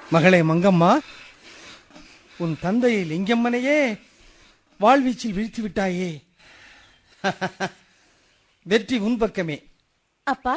மகளே மங்கம்மா உன் தந்தையை லிங்கம்மனையே வாழ்வீச்சில் வீழ்த்தி விட்டாயே வெற்றி உன் பக்கமே அப்பா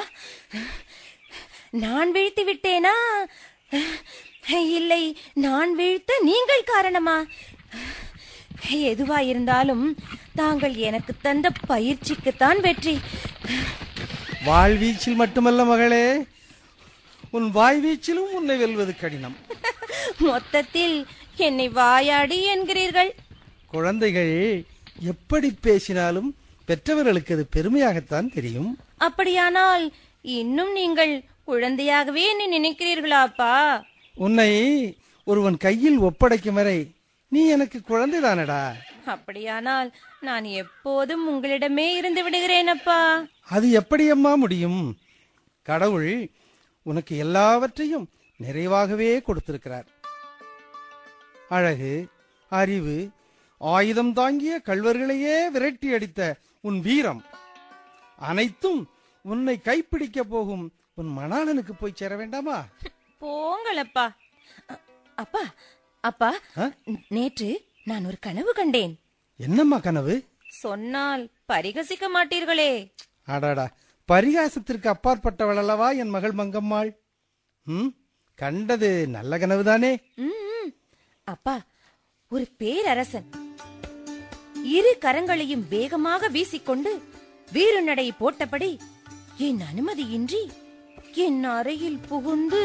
நான் வீழ்த்தி விட்டேனா இல்லை நான் வீழ்த்த நீங்கள் காரணமா எதுவாயிருந்தாலும் தாங்கள் எனக்கு தந்த பயிற்சிக்குத்தான் வெற்றி வாழ்வீச்சில் மட்டுமல்ல மகளே உன் வாய்வீச்சிலும் உன்னை வெல்வது கடினம் மொத்தத்தில் என்னை வாயாடி என்கிறீர்கள் குழந்தைகள் எப்படி பேசினாலும் பெற்றவர்களுக்கு அது பெருமையாகத்தான் தெரியும் அப்படியானால் இன்னும் நீங்கள் குழந்தையாகவே என்னை நினைக்கிறீர்களா அப்பா உன்னை ஒருவன் கையில் ஒப்படைக்கும் வரை நீ எனக்கு குழந்தைதானடா அப்படியானால் நான் எப்போதும் உங்களிடமே இருந்து விடுகிறேன் அப்பா அது எப்படியம்மா முடியும் கடவுள் உனக்கு எல்லாவற்றையும் நிறைவாகவே கொடுத்திருக்கிறார் அழகு அறிவு ஆயுதம் தாங்கிய கள்வர்களையே விரட்டி அடித்த உன் வீரம் அனைத்தும் உன்னை கைப்பிடிக்க போகும் உன் மணாளனுக்கு போய் சேர வேண்டாமா போங்கள் அப்பா அ- அப்பா அப்பா ஆ? நேற்று நான் ஒரு கனவு கண்டேன் என்னம்மா கனவு சொன்னால் பரிகசிக்க மாட்டீர்களே அடாடா பரிகாசத்திற்கு அப்பாற்பட்டவள் அல்லவா என் மகள் மங்கம்மாள் ம் கண்டது நல்ல கனவுதானே ம், ம். அப்பா ஒரு பேரரசன் இரு கரங்களையும் வேகமாக வீசிக்கொண்டு வீறு நடை போட்டபடி என் அனுமதியின்றி என் அறையில் புகுந்து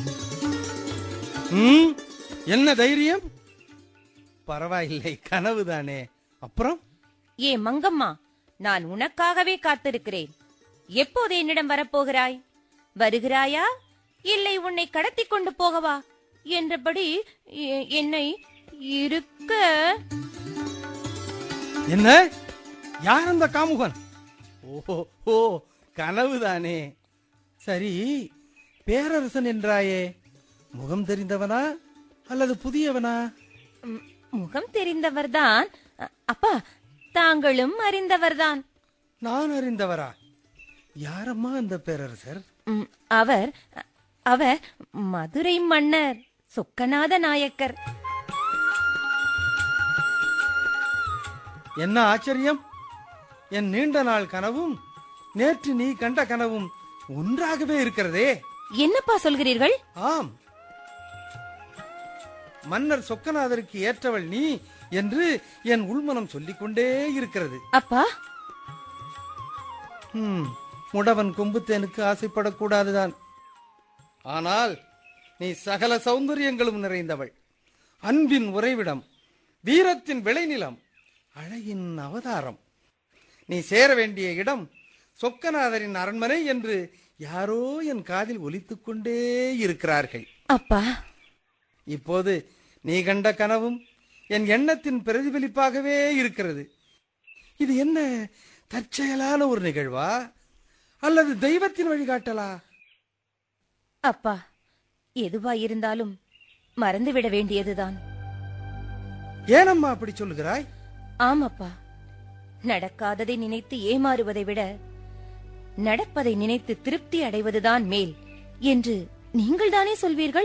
ம் என்ன தைரியம் பரவாயில்லை கனவுதானே அப்புறம் ஏ மங்கம்மா நான் உனக்காகவே காத்திருக்கிறேன் எப்போது என்னிடம் வரப்போகிறாய் வருகிறாயா இல்லை உன்னை கடத்தி கொண்டு போகவா என்றபடி எ- என்னை இருக்க என்ன யார் அந்த காமுகன் ஓஹோ ஓ கனவுதானே சரி பேரரசன் என்றாயே முகம் தெரிந்தவனா அல்லது புதியவனா ம், முகம் தெரிந்தவர்தான் அ- அப்பா தாங்களும் அறிந்தவர்தான் நான் அறிந்தவரா யாரம்மா அந்த பேரரசர் ம், அவர் அ- அவர் மதுரை மன்னர் சொக்கநாத நாயக்கர் என்ன ஆச்சரியம் என் நீண்ட நாள் கனவும் நேற்று நீ கண்ட கனவும் ஒன்றாகவே இருக்கிறதே என்னப்பா சொல்கிறீர்கள் ஆம் மன்னர் சொக்கநாதருக்கு ஏற்றவள் நீ என்று என் உள்மனம் சொல்லிக்கொண்டே இருக்கிறது அப்பா ஹம், முடவன் கொம்புத்தேனுக்கு ஆசைப்படக்கூடாதுதான் ஆனால் நீ சகல சௌந்தரியங்களும் நிறைந்தவள் அன்பின் உறைவிடம் வீரத்தின் விளைநிலம் அழகின் அவதாரம் நீ சேர வேண்டிய இடம் சொக்கநாதரின் அரண்மனை என்று யாரோ என் காதில் ஒலித்துக் கொண்டே இருக்கிறார்கள் அப்பா இப்போது நீ கண்ட கனவும் என் எண்ணத்தின் பிரதிபலிப்பாகவே இருக்கிறது இது என்ன தற்செயலான ஒரு நிகழ்வா அல்லது தெய்வத்தின் வழிகாட்டலா அப்பா எதுவாயிருந்தாலும் மறந்துவிட வேண்டியதுதான் ஏனம்மா அப்படி சொல்லுகிறாய் ஆமப்பா நடக்காததை நினைத்து ஏமாறுவதை விட நடப்பதை நினைத்து திருப்தி அடைவதுதான் மேல் என்று நீங்கள்தானே சொல்வீர்கள்